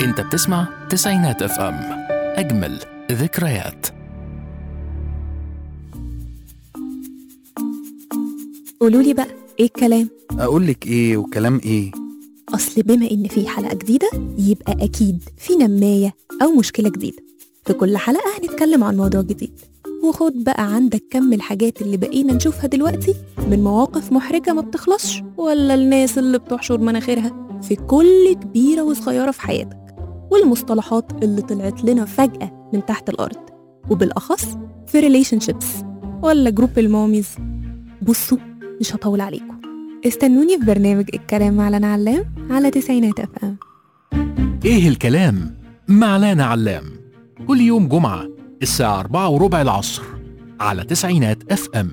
انت بتسمع تسعينات اف ام اجمل ذكريات قولوا لي بقى ايه الكلام اقول لك ايه وكلام ايه اصل بما ان في حلقه جديده يبقى اكيد في نمايه او مشكله جديده في كل حلقه هنتكلم عن موضوع جديد وخد بقى عندك كم الحاجات اللي بقينا نشوفها دلوقتي من مواقف محرجه ما بتخلصش ولا الناس اللي بتحشر مناخيرها في كل كبيره وصغيره في حياتك والمصطلحات اللي طلعت لنا فجاه من تحت الارض وبالاخص في ريليشن شيبس ولا جروب الماميز بصوا مش هطول عليكم استنوني في برنامج الكلام مع لنا علام على تسعينات اف ام ايه الكلام مع لانا علام كل يوم جمعة الساعة أربعة وربع العصر على تسعينات اف ام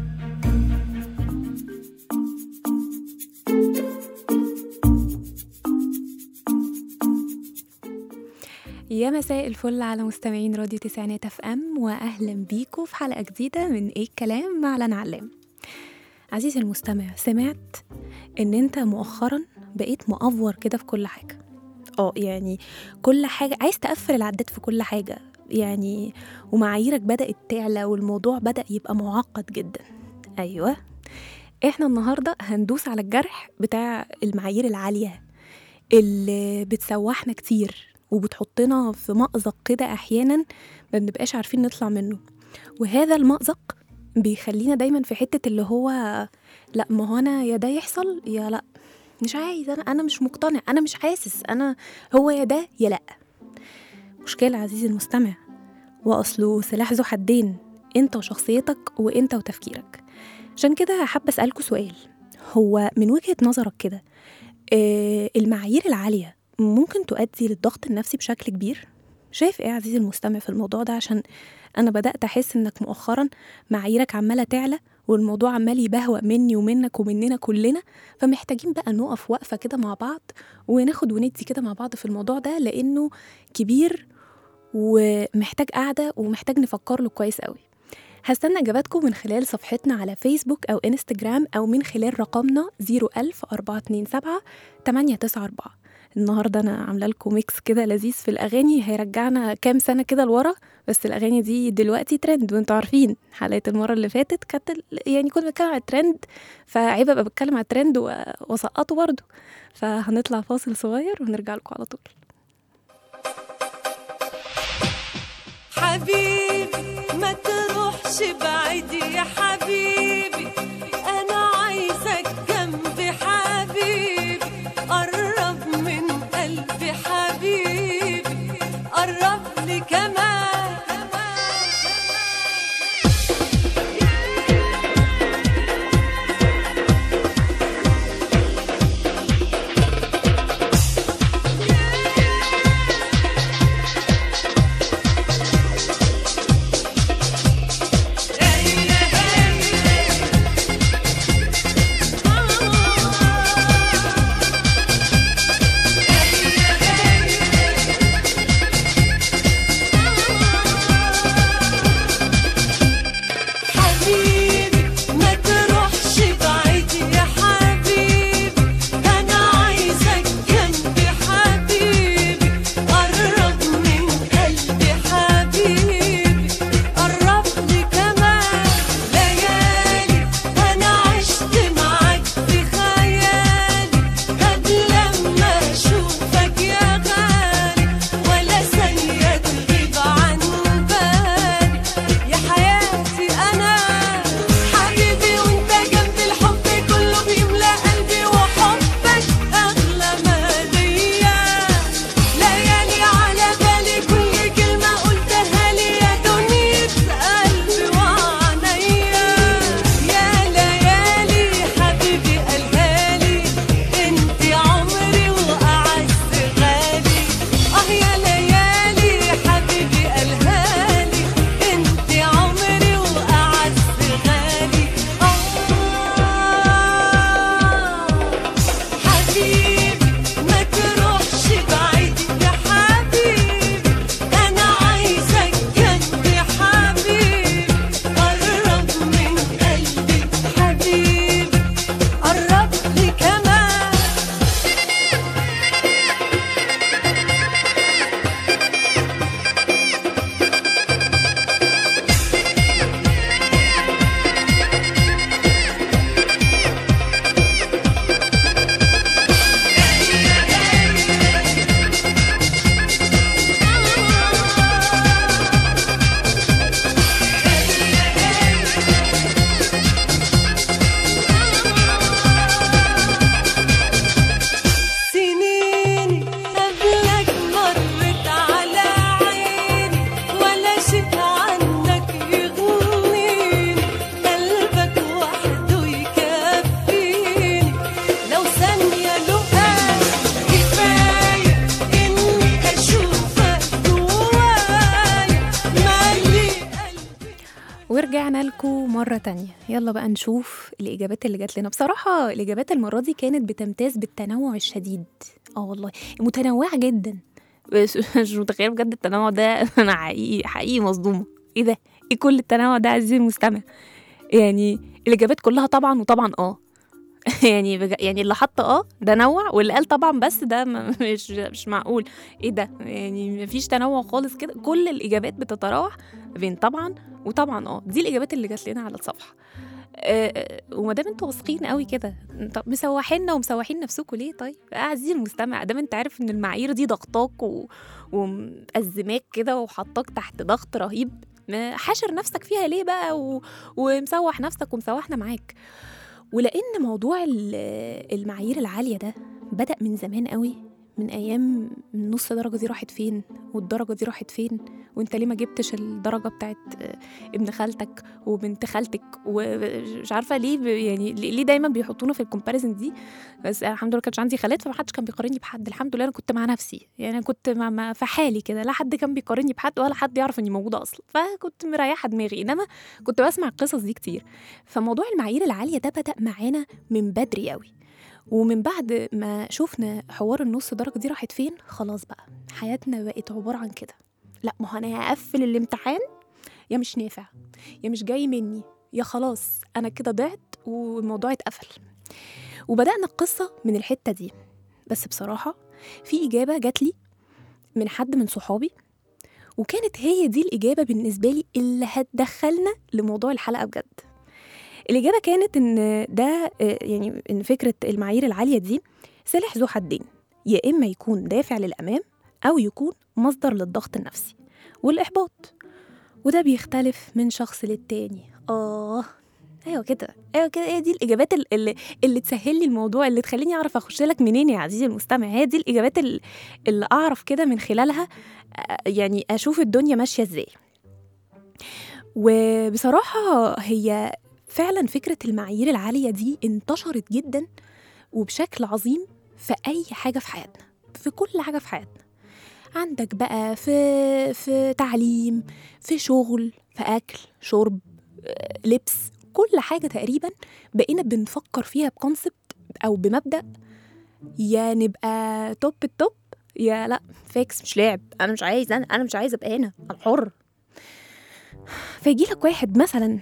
يا مساء الفل على مستمعين راديو تسعينات اف ام واهلا بيكم في حلقه جديده من ايه الكلام مع لنا علام عزيزي المستمع سمعت ان انت مؤخرا بقيت مأفور كده في كل حاجه اه يعني كل حاجه عايز تقفل العداد في كل حاجه يعني ومعاييرك بدأت تعلى والموضوع بدأ يبقى معقد جدا ايوه احنا النهارده هندوس على الجرح بتاع المعايير العاليه اللي بتسوحنا كتير وبتحطنا في مأزق كده احيانا ما بنبقاش عارفين نطلع منه وهذا المأزق بيخلينا دايما في حته اللي هو لا ما هو انا يا ده يحصل يا لا مش عايز انا انا مش مقتنع انا مش حاسس انا هو يا ده يا لا مشكله عزيزي المستمع واصله سلاح ذو حدين انت وشخصيتك وانت وتفكيرك عشان كده حابه اسالكوا سؤال هو من وجهه نظرك كده آه المعايير العاليه ممكن تؤدي للضغط النفسي بشكل كبير شايف ايه يا عزيزي المستمع في الموضوع ده عشان انا بدات احس انك مؤخرا معاييرك عماله تعلى والموضوع عمال يبهوأ مني ومنك ومننا كلنا فمحتاجين بقى نقف وقفه كده مع بعض وناخد وندي كده مع بعض في الموضوع ده لانه كبير ومحتاج قعده ومحتاج نفكر له كويس قوي هستنى اجاباتكم من خلال صفحتنا على فيسبوك او انستجرام او من خلال رقمنا 01427 894 النهارده انا عامله لكم ميكس كده لذيذ في الاغاني هيرجعنا كام سنه كده لورا بس الاغاني دي دلوقتي ترند وانتوا عارفين حلقه المره اللي فاتت كانت ال- يعني كنت بتكلم على الترند فعيب ابقى بتكلم على الترند و- واسقطه برضه فهنطلع فاصل صغير ونرجع لكم على طول حبيبي ما تروحش بعيد يا حبيبي انا عايزك جنبي حبيبي قرب من قلبي حبيبي قرب لي كمان تانية يلا بقى نشوف الإجابات اللي جات لنا بصراحة الإجابات المرة دي كانت بتمتاز بالتنوع الشديد اه والله متنوعة جدا بس مش متخيلة بجد التنوع ده أنا حقيقي حقيقي مصدومة إيه ده؟ إيه كل التنوع ده عزيزي المستمع؟ يعني الإجابات كلها طبعا وطبعا اه يعني بج... يعني اللي حط اه ده نوع واللي قال طبعا بس ده م- مش مش معقول ايه ده يعني مفيش تنوع خالص كده كل الاجابات بتتراوح بين طبعا وطبعا اه دي الاجابات اللي جات لنا على الصفحه آه، وما دام انتوا واثقين قوي كده طب مسوحيننا ومسوحين نفسكم ليه طيب آه، عزيزي المستمع دام انت عارف ان المعايير دي ضغطاك و... ومأزماك كده وحطاك تحت ضغط رهيب ما حاشر نفسك فيها ليه بقى و... ومسوح نفسك ومسوحنا معاك ولان موضوع ال- المعايير العاليه ده بدأ من زمان قوي من ايام النص درجه دي راحت فين والدرجه دي راحت فين وانت ليه ما جبتش الدرجه بتاعت آه، ابن خالتك وبنت خالتك ومش عارفه ليه ب- يعني ليه ليه دايما بيحطونا في الكومباريزن دي بس أنا الحمد لله كانش عندي خالات فما حدش كان بيقارني بحد الحمد لله انا كنت مع نفسي يعني انا كنت مع مع- في حالي كده لا حد كان بيقارني بحد ولا حد يعرف اني موجوده اصلا فكنت مريحه دماغي انما كنت بسمع القصص دي كتير فموضوع المعايير العاليه ده بدا معانا من بدري قوي ومن بعد ما شفنا حوار النص درجه دي راحت فين خلاص بقى حياتنا بقت عباره عن كده لا ما هو انا هقفل الامتحان يا مش نافع يا مش جاي مني يا خلاص انا كده ضعت والموضوع اتقفل وبدانا القصه من الحته دي بس بصراحه في اجابه جات لي من حد من صحابي وكانت هي دي الاجابه بالنسبه لي اللي هتدخلنا لموضوع الحلقه بجد الإجابة كانت إن ده آه، يعني إن فكرة المعايير العالية دي سلاح ذو حدين يا إما يكون دافع للأمام أو يكون مصدر للضغط النفسي والإحباط وده بيختلف من شخص للتاني آه ايوه كده ايوه كده هي دي الاجابات ال- اللي اللي تسهل لي الموضوع اللي تخليني اعرف اخش لك منين يا عزيزي المستمع هي دي الاجابات ال- اللي اعرف كده من خلالها آه، يعني اشوف الدنيا ماشيه ازاي وبصراحه هي فعلا فكرة المعايير العالية دي انتشرت جدا وبشكل عظيم في أي حاجة في حياتنا في كل حاجة في حياتنا عندك بقى في في تعليم في شغل في أكل شرب آه، لبس كل حاجة تقريبا بقينا بنفكر فيها بكونسبت أو بمبدأ يا نبقى توب التوب يا لا فيكس مش لعب أنا مش عايز أنا, أنا مش عايز أبقى هنا أنا حر فيجي لك واحد مثلا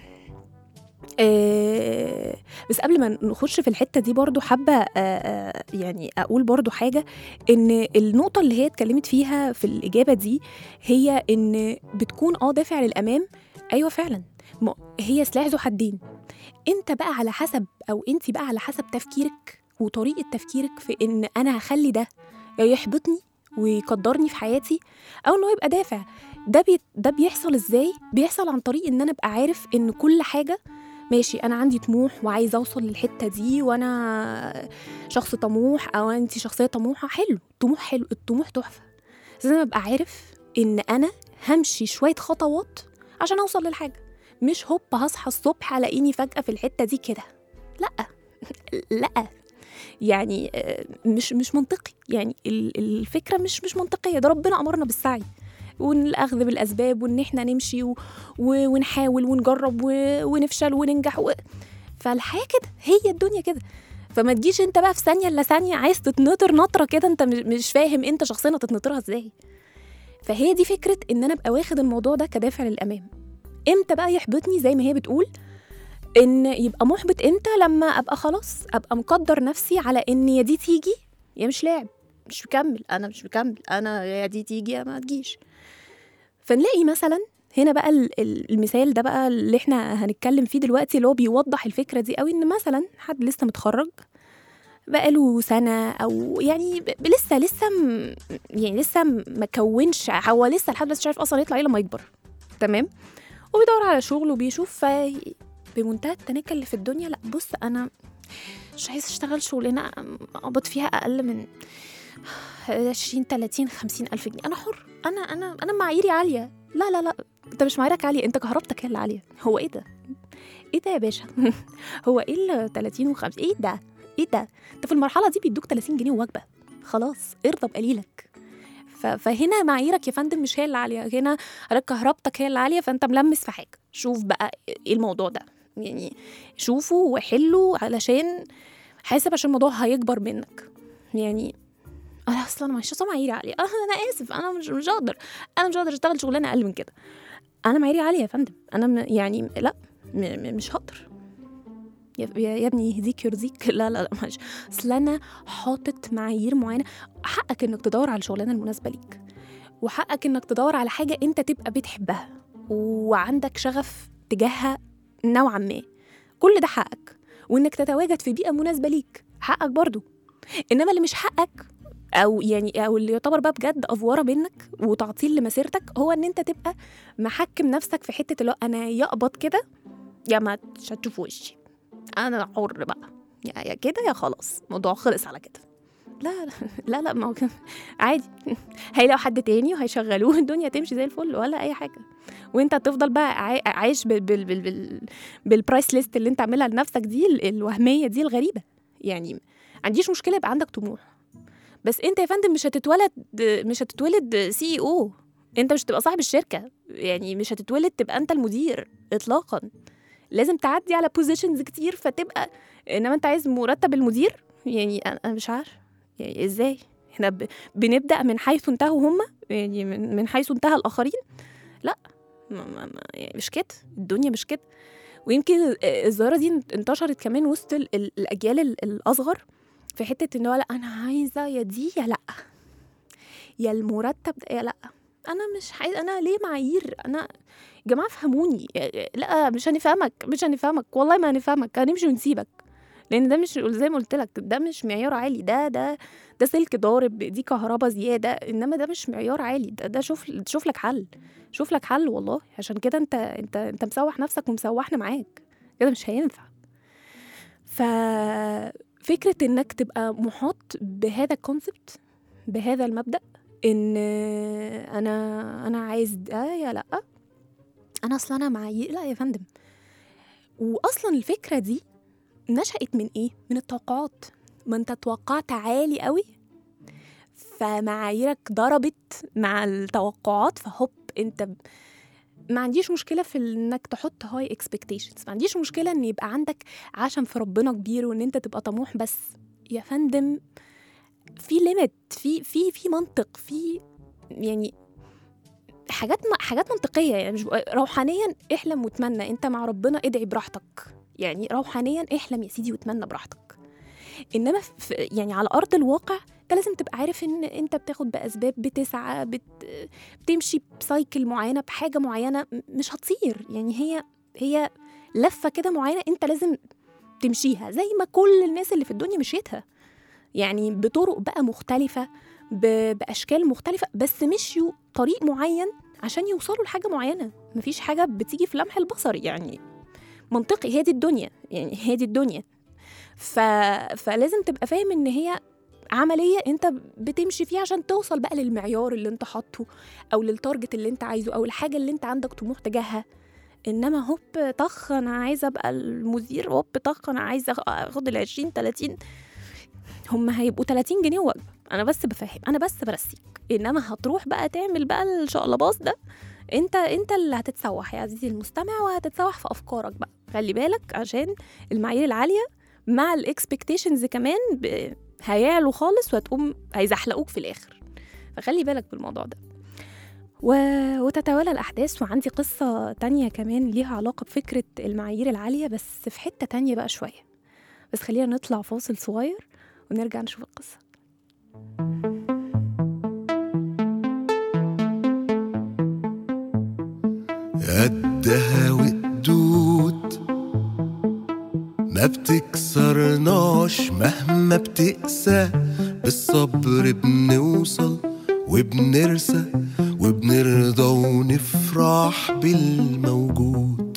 آه، بس قبل ما نخش في الحته دي برضو حابه آه، آه، يعني اقول برضو حاجه ان النقطه اللي هي اتكلمت فيها في الاجابه دي هي ان بتكون اه دافع للامام ايوه فعلا ما- هي سلاح ذو حدين انت بقى على حسب او انت بقى على حسب تفكيرك وطريقه تفكيرك في ان انا هخلي ده يا يحبطني ويقدرني في حياتي او انه يبقى دافع ده بي ده بيحصل ازاي بيحصل عن طريق ان انا ابقى عارف ان كل حاجه ماشي انا عندي طموح وعايزه اوصل للحته دي وانا شخص طموح او انت شخصيه طموحه حلو الطموح حلو الطموح تحفه بس لازم ابقى عارف ان انا همشي شويه خطوات عشان اوصل للحاجه مش هوب هصحى الصبح الاقيني فجاه في الحته دي كده لا لا يعني آه، مش مش منطقي يعني ال- الفكره مش مش منطقيه ده ربنا امرنا بالسعي والاخذ بالاسباب وان احنا نمشي و... و... ونحاول ونجرب و... ونفشل وننجح و... فالحياه كده هي الدنيا كده فما تجيش انت بقى في ثانيه الا ثانيه عايز تتنطر نطره كده انت مش- مش فاهم انت شخصيا هتتنطرها ازاي فهي دي فكره ان انا ابقى واخد الموضوع ده كدافع للامام امتى بقى يحبطني زي ما هي بتقول ان يبقى محبط امتى لما ابقى خلاص ابقى مقدر نفسي على ان يا دي تيجي يا مش لاعب مش مكمل انا مش مكمل انا يا دي تيجي يا ما تجيش فنلاقي مثلا هنا بقى ال- ال- المثال ده بقى اللي احنا هنتكلم فيه دلوقتي اللي هو بيوضح الفكره دي قوي ان مثلا حد لسه متخرج بقاله سنه او يعني ب- ب- لسه لسه م- يعني لسه م- ما كونش هو لسه لحد بس مش عارف اصلا يطلع ايه لما يكبر تمام وبيدور على شغل وبيشوف ف بمنتهى التناكة اللي في الدنيا لا بص انا مش عايز اشتغل شغلانه اقبض فيها اقل من 20 30 50 الف جنيه انا حر انا انا انا معاييري عاليه لا لا لا انت مش معاييرك عاليه انت كهربتك هي اللي عاليه هو ايه ده ايه ده يا باشا هو ايه ال 30 و50 ايه ده ايه ده انت في المرحله دي بيدوك 30 جنيه ووجبه خلاص ارضى بقليلك ف- فهنا معاييرك يا فندم مش هي اللي عاليه هنا حضرتك كهربتك هي اللي عاليه فانت ملمس في حاجه شوف بقى ايه الموضوع ده يعني شوفوا وحلوا علشان حاسب عشان الموضوع هيكبر منك يعني انا اصلا انا مش معاييري عاليه آه انا اسف انا مش مش هقدر انا مش هقدر اشتغل شغلانه اقل من كده انا معاييري عاليه يا فندم انا م- يعني لا م- م- مش هقدر يا يا يا ابني يهديك يرضيك لا لا لا مش اصل انا حاطط معايير معينه حقك انك تدور على الشغلانه المناسبه ليك وحقك انك تدور على حاجه انت تبقى بتحبها وعندك شغف تجاهها نوعا ما كل ده حقك وانك تتواجد في بيئه مناسبه ليك حقك برضو انما اللي مش حقك او يعني او اللي يعتبر بقى بجد افوره منك وتعطيل لمسيرتك هو ان انت تبقى محكم نفسك في حته اللي هو انا يقبض كده يا ما مش هتشوف وشي انا حر بقى يا يا كده يا خلاص الموضوع خلص على كده لا لا لا, لا ما هو كده. عادي هيلاقوا حد تاني وهيشغلوه الدنيا تمشي زي الفل ولا اي حاجه وانت هتفضل بقى عاي- عايش بال بال بال بال بالبرايس ليست اللي انت عاملها لنفسك دي ال- الوهميه دي الغريبه يعني ما عنديش مشكله يبقى عندك طموح بس انت يا فندم مش هتتولد مش هتتولد سي او انت مش هتبقى صاحب الشركه يعني مش هتتولد تبقى انت المدير اطلاقا لازم تعدي على بوزيشنز كتير فتبقى انما انت عايز مرتب المدير يعني انا أنا مش عارف يعني ازاي احنا ب... بنبدا من حيث انتهوا هم يعني من, من حيث انتهى الاخرين لا ما ما ما يعني مش كده الدنيا مش كده ويمكن ال- الظاهره دي انتشرت كمان وسط ال- ال- الاجيال ال- الاصغر في حته ان هو لا انا عايزه يا دي يا لا يا المرتب ده يا لا انا مش عايز انا ليه معايير انا يا جماعه فهموني لا مش هنفهمك مش هنفهمك والله ما هنفهمك هنمشي ونسيبك لان ده مش زي ما قلت لك ده مش معيار عالي ده ده ده سلك ضارب دي كهرباء زياده انما ده مش معيار عالي ده ده شوف شوف لك حل شوف لك حل والله عشان كده انت انت انت مسوح نفسك ومسوحنا معاك كده مش هينفع ففكره انك تبقى محاط بهذا الكونسبت بهذا المبدا ان انا انا عايز ده يا لا انا اصلا انا معايير لا يا فندم واصلا الفكره دي نشأت من ايه من التوقعات ما انت توقعت عالي قوي فمعاييرك ضربت مع التوقعات فهوب انت ب- ما عنديش مشكله في انك تحط هاي اكسبكتيشنز ما عنديش مشكله ان يبقى عندك عشم في ربنا كبير وان انت تبقى طموح بس يا فندم في ليميت في في في منطق في يعني حاجات حاجات منطقيه يعني مش روحانيا احلم واتمنى انت مع ربنا ادعي براحتك يعني روحانيا احلم يا سيدي واتمنى براحتك انما في يعني على ارض الواقع انت لازم تبقى عارف ان انت بتاخد باسباب بتسعى بت بتمشي بسايكل معينه بحاجه معينه م- مش هتصير يعني هي هي لفه كده معينه انت لازم تمشيها زي ما كل الناس اللي في الدنيا مشيتها يعني بطرق بقى مختلفه ب- باشكال مختلفه بس مشيوا طريق معين عشان يوصلوا لحاجه معينه مفيش حاجه بتيجي في لمح البصر يعني منطقي هي دي الدنيا يعني هي دي الدنيا ف... فلازم تبقى فاهم ان هي عمليه انت بتمشي فيها عشان توصل بقى للمعيار اللي انت حاطه او للتارجت اللي انت عايزه او الحاجه اللي انت عندك طموح تجاهها انما هوب طخ انا عايزه ابقى المدير هوب طخ انا عايزه اخد ال 20 30 هم هيبقوا 30 جنيه وجبه انا بس بفهم انا بس برسيك انما هتروح بقى تعمل بقى الشقلباص ده انت انت اللي هتتسوح يا عزيزي المستمع وهتتسوح في افكارك بقى خلي بالك عشان المعايير العاليه مع الاكسبكتيشنز كمان ب... هيعلوا خالص وهتقوم هيزحلقوك في الاخر فخلي بالك بالموضوع ده و... وتتوالى الأحداث وعندي قصة تانية كمان ليها علاقة بفكرة المعايير العالية بس في حتة تانية بقى شوية بس خلينا نطلع فاصل صغير ونرجع نشوف القصة قدها وقدود ما بتكسرناش مهما بتقسى بالصبر بنوصل وبنرسى وبنرضى ونفرح بالموجود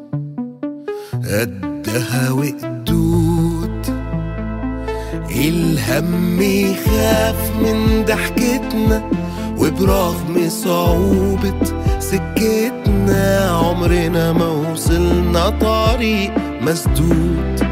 قدها وقدود الهم يخاف من ضحكتنا وبرغم صعوبة سكتنا عمرنا ما وصلنا طريق مسدود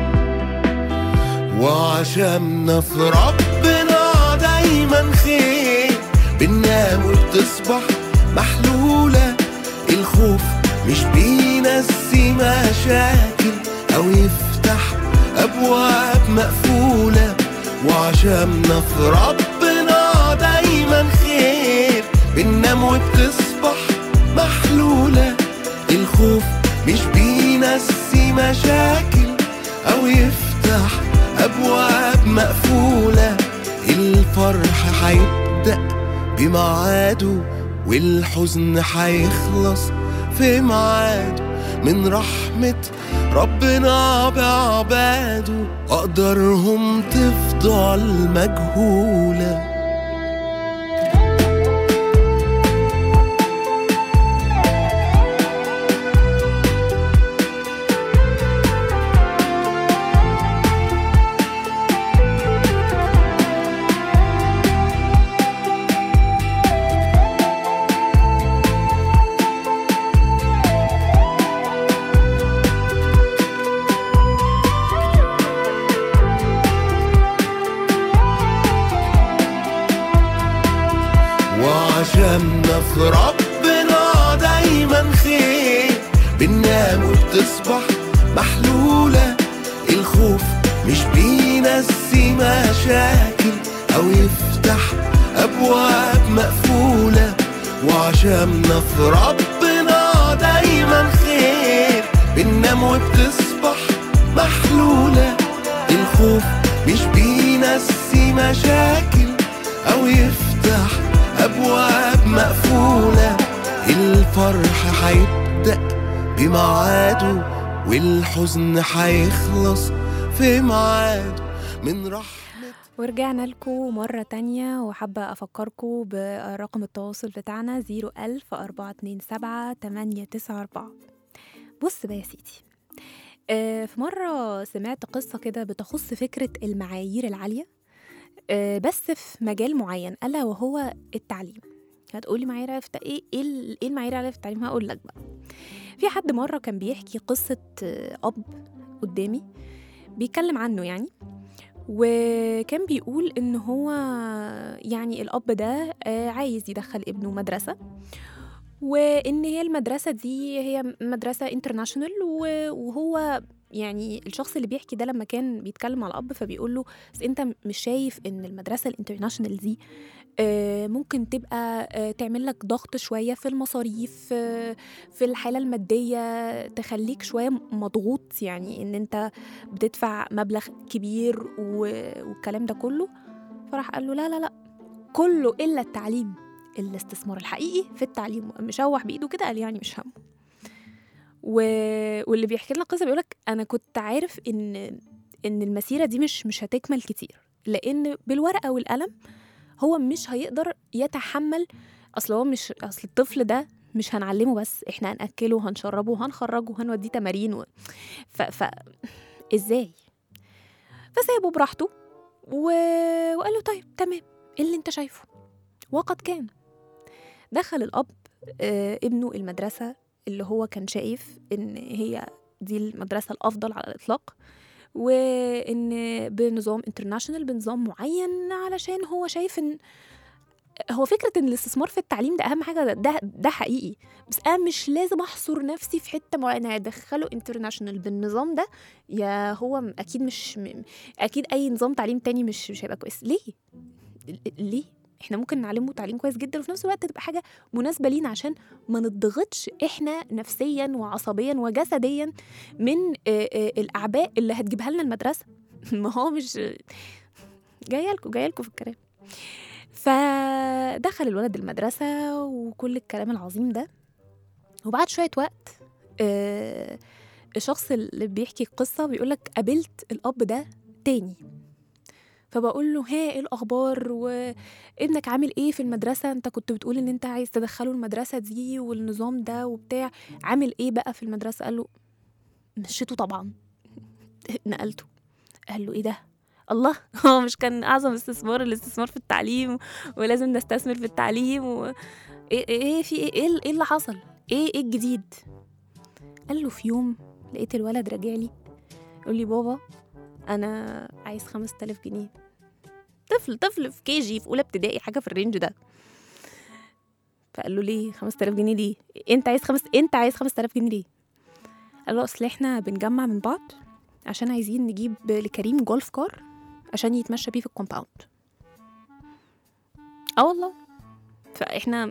وعشمنا في ربنا دايما خير بننام وبتصبح محلولة الخوف مش بيه بينسي مشاكل أو يفتح أبواب مقفولة وعشمنا في ربنا دايما خير بننام وبتصبح محلولة الخوف مش بينسي مشاكل أو يفتح أبواب مقفولة الفرح هيبدأ بميعاده والحزن هيخلص في ميعاده من رحمة ربنا بعباده أقدارهم تفضل مجهوله وعشمنا في ربنا دايما خير بننام وبتصبح محلولة الخوف مش بينسي مشاكل أو يفتح أبواب مقفولة وعشمنا في ربنا دايما خير بننام وبتصبح محلولة الخوف مش بينسي مشاكل أو يفتح أبواب مقفولة الفرح هيبدأ بميعاده والحزن هيخلص في ميعاده من رحمة ورجعنا لكم مرة تانية وحابة أفكركم برقم التواصل بتاعنا 01000 427 894 بص بقى يا سيدي آه، في مرة سمعت قصة كده بتخص فكرة المعايير العالية آه، بس في مجال معين ألا وهو التعليم هتقولي معايير عالية في الت- ايه ايه ال- إيه المعايير العالية في التعليم هقول لك بقى في حد مرة كان بيحكي قصة آه، أب قدامي بيتكلم عنه يعني وكان بيقول ان هو يعني الاب ده آه، عايز يدخل ابنه مدرسه وان هي المدرسه دي هي مدرسه انترناشونال وهو يعني الشخص اللي بيحكي ده لما كان بيتكلم على الاب فبيقول له بس انت مش شايف ان المدرسه الانترناشونال دي آه، ممكن تبقى آه، تعمل لك ضغط شويه في المصاريف آه، في الحاله الماديه تخليك شويه مضغوط يعني ان انت بتدفع مبلغ كبير و- والكلام ده كله فراح قال له لا لا لا كله الا التعليم الاستثمار الحقيقي في التعليم مشوح بايده كده قال يعني مش همه و... واللي بيحكي لنا القصه بيقولك انا كنت عارف ان ان المسيره دي مش مش هتكمل كتير لان بالورقه والقلم هو مش هيقدر يتحمل اصل هو مش اصل الطفل ده مش هنعلمه بس احنا هناكله وهنشربه وهنخرجه وهنوديه تمارين و... ف... ف... ازاي فسابه براحته و... وقال له طيب تمام إيه اللي انت شايفه وقد كان دخل الاب آه ابنه المدرسه اللي هو كان شايف ان هي دي المدرسه الافضل على الاطلاق وان بنظام انترناشونال بنظام معين علشان هو شايف ان هو فكره ان الاستثمار في التعليم ده اهم حاجه ده ده حقيقي بس انا مش لازم احصر نفسي في حته معينه ادخله انترناشونال بالنظام ده يا هو م- اكيد مش م- اكيد اي نظام تعليم تاني مش مش هيبقى كويس ليه ل- ليه احنا ممكن نعلمه تعليم كويس جدا وفي نفس الوقت تبقى حاجه مناسبه لينا عشان ما نضغطش احنا نفسيا وعصبيا وجسديا من آه، آه، الاعباء اللي هتجيبها لنا المدرسه ما هو مش جايه لكم جايه لكم في الكلام فدخل الولد المدرسه وكل الكلام العظيم ده وبعد شويه وقت آه، الشخص اللي بيحكي القصه بيقولك قابلت الاب ده تاني فبقول له ها ايه الاخبار وابنك عامل ايه في المدرسه انت كنت بتقول ان انت عايز تدخله المدرسه دي والنظام ده وبتاع عامل ايه بقى في المدرسه قال له مشيته طبعا نقلته قال له ايه ده الله هو مش كان اعظم استثمار الاستثمار في التعليم ولازم نستثمر في التعليم و... ايه ايه في ايه ايه إيه اللي حصل ايه ايه الجديد قال له في يوم لقيت الولد راجع لي يقول لي بابا انا عايز 5000 جنيه طفل طفل في كي جي في اولى ابتدائي حاجه في الرينج ده فقال له ليه 5000 جنيه ليه انت عايز خمس انت عايز 5000 جنيه ليه قالوا اصل احنا بنجمع من بعض عشان عايزين نجيب لكريم جولف كار عشان يتمشى بيه في الكومباوند اه والله فاحنا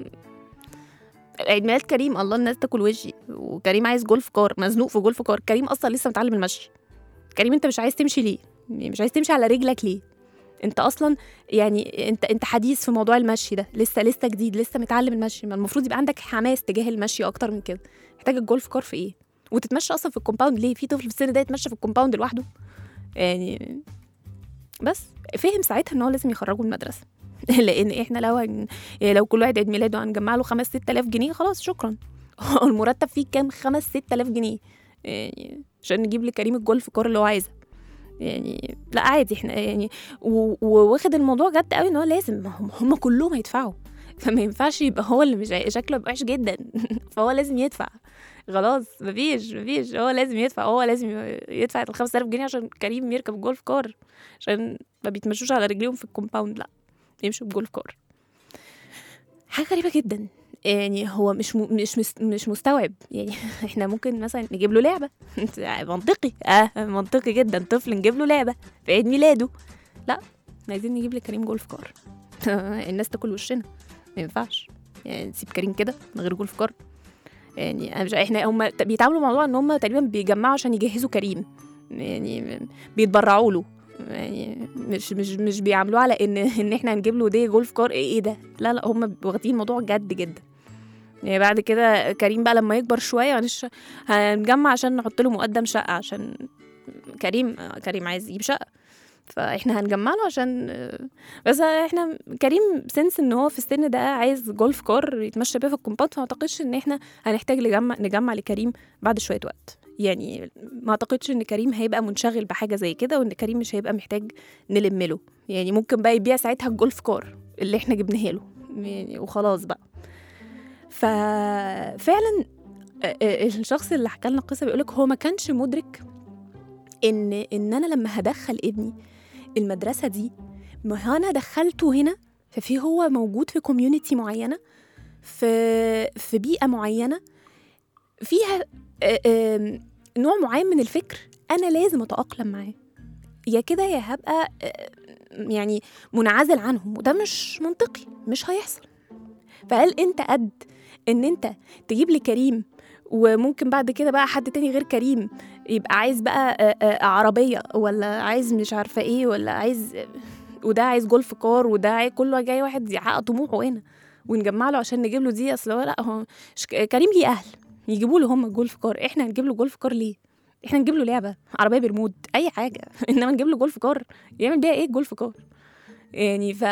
عيد ميلاد كريم الله الناس تاكل وشي وكريم عايز جولف كار مزنوق في جولف كار كريم اصلا لسه متعلم المشي كريم انت مش عايز تمشي ليه يعني مش عايز تمشي على رجلك ليه انت اصلا يعني انت انت حديث في موضوع المشي ده لسه لسه جديد لسه متعلم المشي ما المفروض يبقى عندك حماس تجاه المشي اكتر من كده محتاج الجولف كار في ايه وتتمشى اصلا في الكومباوند ليه في طفل في السن ده يتمشى في الكومباوند لوحده يعني بس فهم ساعتها ان هو لازم يخرجه من المدرسه لان احنا لو هن... يعني لو كل واحد عيد ميلاده هنجمع له 5 6000 جنيه خلاص شكرا هو المرتب فيه كام 5 6000 جنيه يعني عشان نجيب لكريم الجولف كار اللي هو عايزها يعني لا عادي احنا يعني و- وواخد الموضوع جد قوي ان هو لازم ما هم, هم كلهم هيدفعوا فما ينفعش يبقى هو اللي مش عاي- شكله يبقى وحش جدا فهو لازم يدفع خلاص مفيش مفيش هو لازم يدفع هو لازم يدفع ال 5000 جنيه عشان كريم يركب الجولف كار عشان ما بيتمشوش على رجليهم في الكومباوند لا يمشوا بجولف كار حاجه غريبه جدا يعني هو مش م... مش مس... مش مستوعب يعني احنا ممكن مثلا نجيب له لعبه منطقي اه منطقي جدا طفل نجيب له لعبه في عيد ميلاده لا عايزين نجيب لكريم جولف كار الناس تاكل وشنا ما ينفعش يعني نسيب كريم كده من غير جولف كار يعني أنا مش احنا هم بيتعاملوا مع موضوع ان هم تقريبا بيجمعوا عشان يجهزوا كريم يعني بيتبرعوا له يعني مش مش مش بيعاملوه على ان ان احنا هنجيب له دي جولف كار ايه, إيه ده لا لا هم واخدين الموضوع جد جدا يعني بعد كده كريم بقى لما يكبر شويه معلش هنجمع عشان نحط له مقدم شقه عشان كريم كريم عايز يجيب شقه فاحنا هنجمع له عشان بس احنا كريم سنس ان هو في السن ده عايز جولف كار يتمشى بيها في الكومباوند فما اعتقدش ان احنا هنحتاج نجمع نجمع لكريم بعد شويه وقت يعني ما اعتقدش ان كريم هيبقى منشغل بحاجه زي كده وان كريم مش هيبقى محتاج نلم له يعني ممكن بقى يبيع ساعتها الجولف كار اللي احنا جبناه له يعني وخلاص بقى ففعلا الشخص اللي حكى لنا القصه بيقولك هو ما كانش مدرك ان ان انا لما هدخل ابني المدرسه دي ما انا دخلته هنا ففي هو موجود في كوميونتي معينه في في بيئه معينه فيها نوع معين من الفكر انا لازم اتاقلم معاه يا كده يا هبقى يعني منعزل عنهم وده مش منطقي مش هيحصل فهل انت قد ان انت تجيب لي كريم وممكن بعد كده بقى حد تاني غير كريم يبقى عايز بقى عربية ولا عايز مش عارفة ايه ولا عايز وده عايز جولف كار وده عايز كله جاي واحد يحقق طموحه هنا ونجمع له عشان نجيب له دي اصل هو لا هو كريم ليه اهل يجيبوا له هم الجولف كار احنا هنجيب له جولف كار ليه احنا نجيب له لعبه عربيه برمود اي حاجه انما نجيب له جولف كار يعمل بيها ايه الجولف كار يعني ف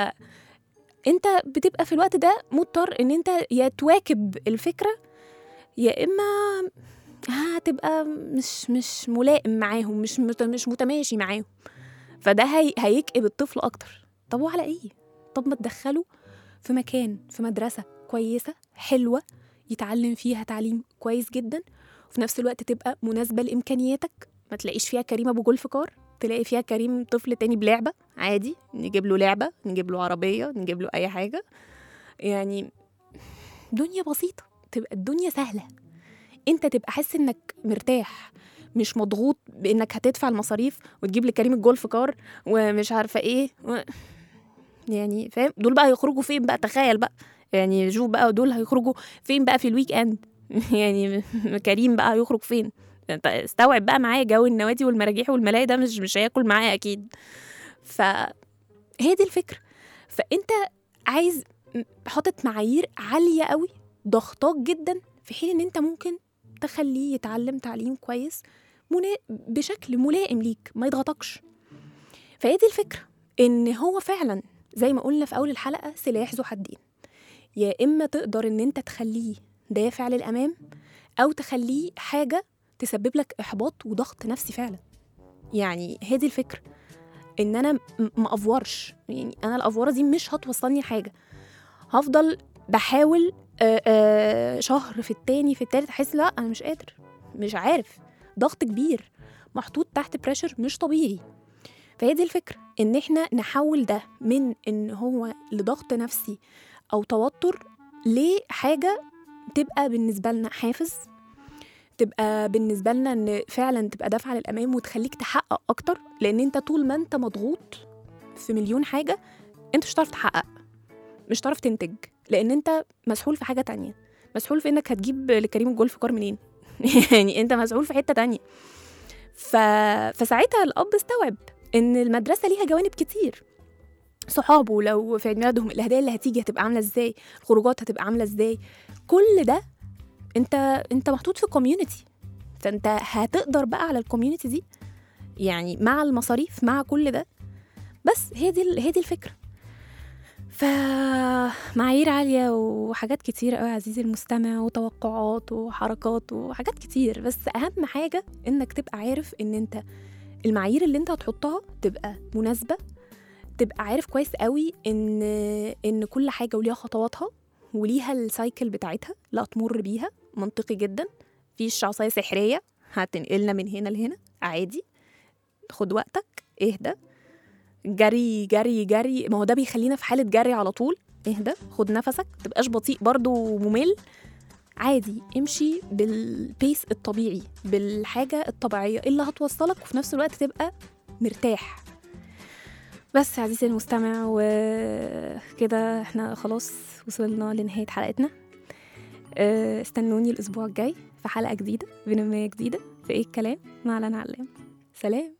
انت بتبقى في الوقت ده مضطر ان انت يا تواكب الفكره يا اما هتبقى مش مش ملائم معاهم مش مش متماشي معاهم فده هي هيكئب الطفل اكتر طب وعلى ايه طب ما تدخله في مكان في مدرسه كويسه حلوه يتعلم فيها تعليم كويس جدا وفي نفس الوقت تبقى مناسبه لامكانياتك ما تلاقيش فيها كريم ابو جولف كار تلاقي فيها كريم طفل تاني بلعبه عادي نجيب له لعبه نجيب له عربيه نجيب له اي حاجه يعني دنيا بسيطه تبقى الدنيا سهله انت تبقى حاسس انك مرتاح مش مضغوط بانك هتدفع المصاريف وتجيب لكريم الجولف كار ومش عارفه ايه و... يعني فاهم دول بقى يخرجوا فين بقى تخيل بقى يعني شوف بقى دول هيخرجوا فين بقى في الويك اند يعني كريم بقى هيخرج فين انت استوعب بقى معايا جو النوادي والمراجيح والملاهي ده مش مش هياكل معايا اكيد ف هي دي الفكره فانت عايز حاطط معايير عاليه قوي ضغطاك جدا في حين ان انت ممكن تخليه يتعلم تعليم كويس منا... بشكل ملائم ليك ما يضغطكش فهي دي الفكره ان هو فعلا زي ما قلنا في اول الحلقه سلاح ذو حدين يا اما تقدر ان انت تخليه دافع للامام او تخليه حاجه تسبب لك احباط وضغط نفسي فعلا يعني هي دي الفكره ان انا ما افورش يعني انا الافوره دي مش هتوصلني لحاجه هفضل بحاول آآ آآ شهر في التاني في التالت احس لا انا مش قادر مش عارف ضغط كبير محطوط تحت بريشر مش طبيعي فهي دي الفكره ان احنا نحول ده من ان هو لضغط نفسي او توتر لحاجه تبقى بالنسبه لنا حافز تبقى بالنسبه لنا ان فعلا تبقى دافعه للامام وتخليك تحقق اكتر لان انت طول ما انت مضغوط في مليون حاجه انت مش هتعرف تحقق مش هتعرف تنتج لان انت مسحول في حاجه تانية مسحول في انك هتجيب لكريم الجولف كار منين يعني انت مسحول في حته تانية ف... فساعتها الاب استوعب ان المدرسه ليها جوانب كتير صحابه لو في عيد ميلادهم الهدايا اللي هتيجي هتبقى عامله ازاي الخروجات هتبقى عامله ازاي كل ده انت انت محطوط في كوميونتي فانت هتقدر بقى على الكوميونتي دي يعني مع المصاريف مع كل ده بس هي دي ال- هي دي الفكره فمعايير عالية وحاجات كتير قوي عزيزي المستمع وتوقعات وحركات وحاجات كتير بس أهم حاجة إنك تبقى عارف إن أنت المعايير اللي أنت هتحطها تبقى مناسبة تبقى عارف كويس قوي إن إن كل حاجة وليها خطواتها وليها السايكل بتاعتها لا تمر بيها منطقي جدا مفيش عصاية سحرية هتنقلنا من هنا لهنا عادي خد وقتك اهدى جري جري جري ما هو ده بيخلينا في حالة جري على طول اهدى خد نفسك متبقاش بطيء برضو وممل عادي امشي بالبيس الطبيعي بالحاجة الطبيعية اللي هتوصلك وفي نفس الوقت تبقى مرتاح بس يا عزيزي المستمع وكده احنا خلاص وصلنا لنهاية حلقتنا اه، استنوني الأسبوع الجاي في حلقة جديدة بنمية جديدة في ايه الكلام مع لنا علام سلام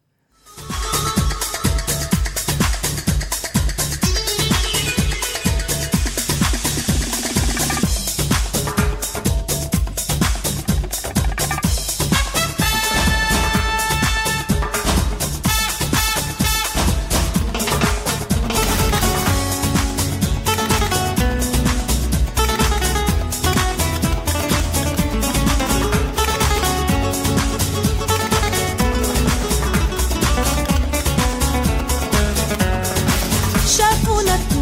شافونا